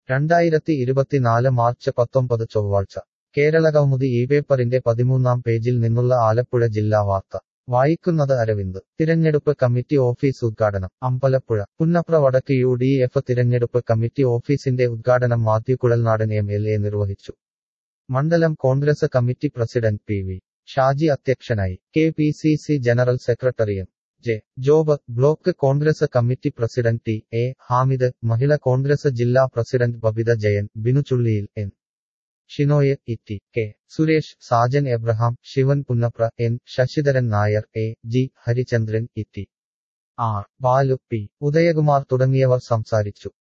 രണ്ടായിരത്തി ഇരുപത്തിനാല് മാർച്ച് പത്തൊമ്പത് ചൊവ്വാഴ്ച കേരളകൗമുദി ഈ പേപ്പറിന്റെ പതിമൂന്നാം പേജിൽ നിന്നുള്ള ആലപ്പുഴ ജില്ലാ വാർത്ത വായിക്കുന്നത് അരവിന്ദ് തിരഞ്ഞെടുപ്പ് കമ്മിറ്റി ഓഫീസ് ഉദ്ഘാടനം അമ്പലപ്പുഴ പുന്നപ്ര വടക്ക് യു ഡി എഫ് തിരഞ്ഞെടുപ്പ് കമ്മിറ്റി ഓഫീസിന്റെ ഉദ്ഘാടനം Mathew Kuzhalnadan M L A നിർവഹിച്ചു മണ്ഡലം Congress committee president P V Shaji അധ്യക്ഷനായി K P C C general secretary M J Job block Congress committee president T A Hamid Mahila Congress ജില്ലാ പ്രസിഡന്റ് ബബിത ജയൻ ബിനുചുള്ളിയിൽ എൻ ഷിനോയ് ഇറ്റി K Suresh Sajan Abraham Sivan Punnapra N Sasidharan Nair A G Harichandran ഇറ്റി R Balu P Udayakumar തുടങ്ങിയവർ സംസാരിച്ചു